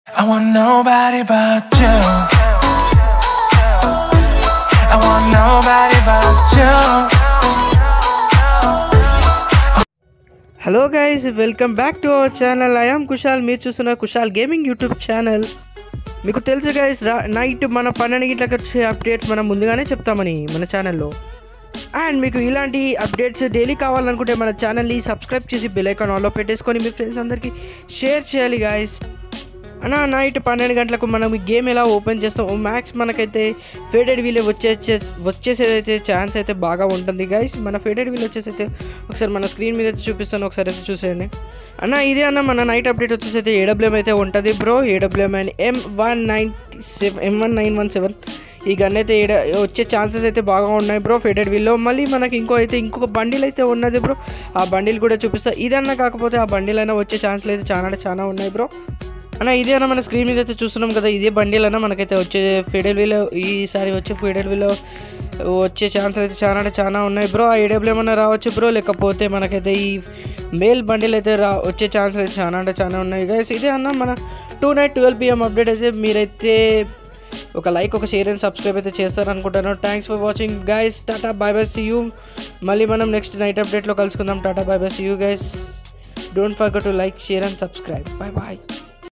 I want nobody but you. I want nobody but you. Hello guys welcome back to our channel I'm Kushal మీరు చూస్తున్న Kushal gaming YouTube channel మీకు తెలుసు guys రా night మన పన్నెండు గంటలకు వచ్చే అప్డేట్స్ మనం ముందుగానే చెప్తామని మన ఛానల్లో అండ్ మీకు ఇలాంటి అప్డేట్స్ డైలీ కావాలనుకుంటే మన ఛానల్ని సబ్స్క్రైబ్ చేసి బెల్ ఐకాన్ ఆన్లో పెట్టేసుకొని మీ ఫ్రెండ్స్ అందరికీ షేర్ చేయాలి గాయస్ అన్న నైట్ పన్నెండు గంటలకు మనం ఈ గేమ్ ఎలా ఓపెన్ చేస్తాం మ్యాక్స్ మనకైతే ఫేడెడ్ వీల్ వచ్చే వచ్చేసేదైతే ఛాన్స్ అయితే బాగా ఉంటుంది గైస్ మన ఫేడెడ్ వీల్ వచ్చేసి అయితే ఒకసారి మన స్క్రీన్ మీద అయితే చూపిస్తాను ఒకసారి అయితే చూసేయండి అన్న ఇదే అన్న మన నైట్ అప్డేట్ వచ్చేసి అయితే ఏడబ్ల్యూఎం అయితే ఉంటుంది bro AWM and M one nine seven M one nine one seven ఈ గన్ అయితే ఏడ వచ్చే ఛాన్సెస్ అయితే బాగా ఉన్నాయి బ్రో ఫెడెడ్ వీల్లో మళ్ళీ మనకి ఇంకో అయితే ఇంకొక బండిల్ అయితే ఉన్నది బ్రో ఆ బండిల్ కూడా చూపిస్తా ఇదన్నా కాకపోతే ఆ బండిల్ అయినా వచ్చే ఛాన్స్లు అయితే చాలా అంటే చాలా ఉన్నాయి బ్రో అన్న ఇదే అన్న మన స్క్రీన్ మీద అయితే చూస్తున్నాం కదా ఇదే బండిల్ అన్న మనకైతే వచ్చే ఫెడెల్ వీలో ఈసారి వచ్చే ఫెడెల్ వీలో వచ్చే ఛాన్సెస్ అయితే చాలా అంటే చాలా ఉన్నాయి బ్రో ఆ ఏడబ్ల్యూ ఏమన్నా రావచ్చు బ్రో లేకపోతే మనకైతే ఈ మేల్ బండిల్ అయితే రా వచ్చే ఛాన్సెస్ అయితే చాలా అంటే చాలా ఉన్నాయి గైస్ ఇదే అన్న మన tonight twelve PM update అయితే మీరైతే ఒక లైక్ ఒక షేర్ అండ్ సబ్స్క్రైబ్ అయితే చేస్తారు అనుకుంటాను thanks for watching guys tata bye bye see you మళ్ళీ మనం నెక్స్ట్ నైట్ అప్డేట్లో కలుసుకుందాం tata bye bye see you guys don't forget to like share and subscribe bye bye